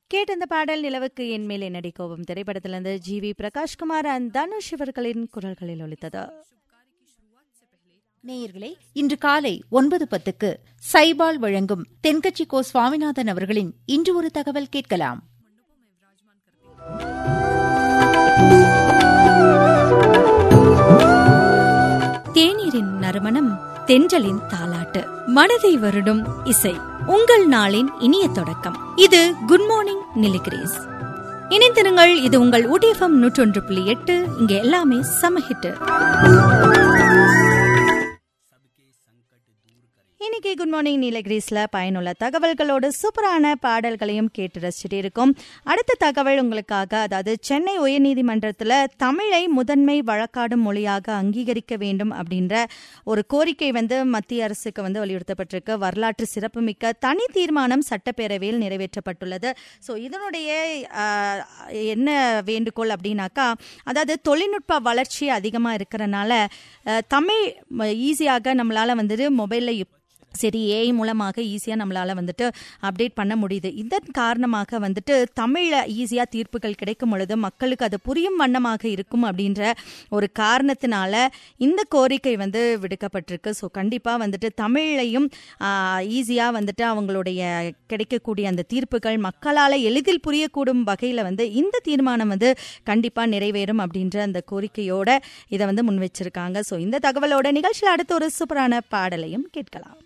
கேட்ட இந்த பாடல் நிலவுக்கு என் மேலே நடி கோபம் திரைப்படத்திலிருந்து G V Prakashkumar and Dhanush இவர்களின் குரல்களில் ஒலித்தது நேயர்களே இன்று காலை ஒன்பது பத்துக்கு சைபால் வழங்கும் தென்கட்சி கோ சுவாமிநாதன் அவர்களின் இன்று ஒரு தகவல் கேட்கலாம் தேநீரின் நறுமணம் தென்றலின் தாலாட்டு மனதை வருடும் இசை உங்கள் நாளின் இனிய தொடக்கம் இது குட் மார்னிங் நிலிகிரீஸ் இணைந்திருங்கள் இது உங்கள் ஊடிஎஃப்எம் நூற்றொன்று புள்ளி எட்டு இங்க எல்லாமே சமஹிட்டு இன்னைக்கு குட் மார்னிங் நீலகிரிஸ்ல பயனுள்ள தகவல்களோடு சூப்பரான பாடல்களையும் கேட்டு ரசிச்சுட்டு இருக்கோம் அடுத்த தகவல் உங்களுக்காக அதாவது சென்னை உயர்நீதிமன்றத்தில் தமிழை முதன்மை வழக்காடும் மொழியாக அங்கீகரிக்க வேண்டும் அப்படின்ற ஒரு கோரிக்கை வந்து மத்திய அரசுக்கு வந்து வலியுறுத்தப்பட்டிருக்கு வரலாற்று சிறப்புமிக்க தனி தீர்மானம் சட்டப்பேரவையில் நிறைவேற்றப்பட்டுள்ளது ஸோ இதனுடைய ஆஹ், என்ன வேண்டுகோள் அப்படின்னாக்கா அதாவது தொழில்நுட்ப வளர்ச்சி அதிகமாக இருக்கிறனால அஹ், தமிழ் ஈஸியாக நம்மளால வந்துட்டு மொபைலில் சரி ஏஐ மூலமாக ஈஸியாக நம்மளால் வந்துட்டு அப்டேட் பண்ண முடியுது இதன் காரணமாக வந்துட்டு தமிழில் ஈஸியாக தீர்ப்புகள் கிடைக்கும் பொழுது மக்களுக்கு அது புரியும் வண்ணமாக இருக்கும் அப்படின்ற ஒரு காரணத்தினால இந்த கோரிக்கை வந்து விடுக்கப்பட்டிருக்கு ஸோ கண்டிப்பாக வந்துட்டு தமிழையும் ஈஸியாக வந்துட்டு அவங்களுடைய கிடைக்கக்கூடிய அந்த தீர்ப்புகள் மக்களால் எளிதில் புரியக்கூடும் வகையில் வந்து இந்த தீர்மானம் வந்து கண்டிப்பாக நிறைவேறும் அப்படின்ற அந்த கோரிக்கையோட இதை வந்து முன் வச்சிருக்காங்க ஸோ இந்த தகவலோட நிகழ்ச்சியில் அடுத்த ஒரு சூப்பரான பாடலையும் கேட்கலாம்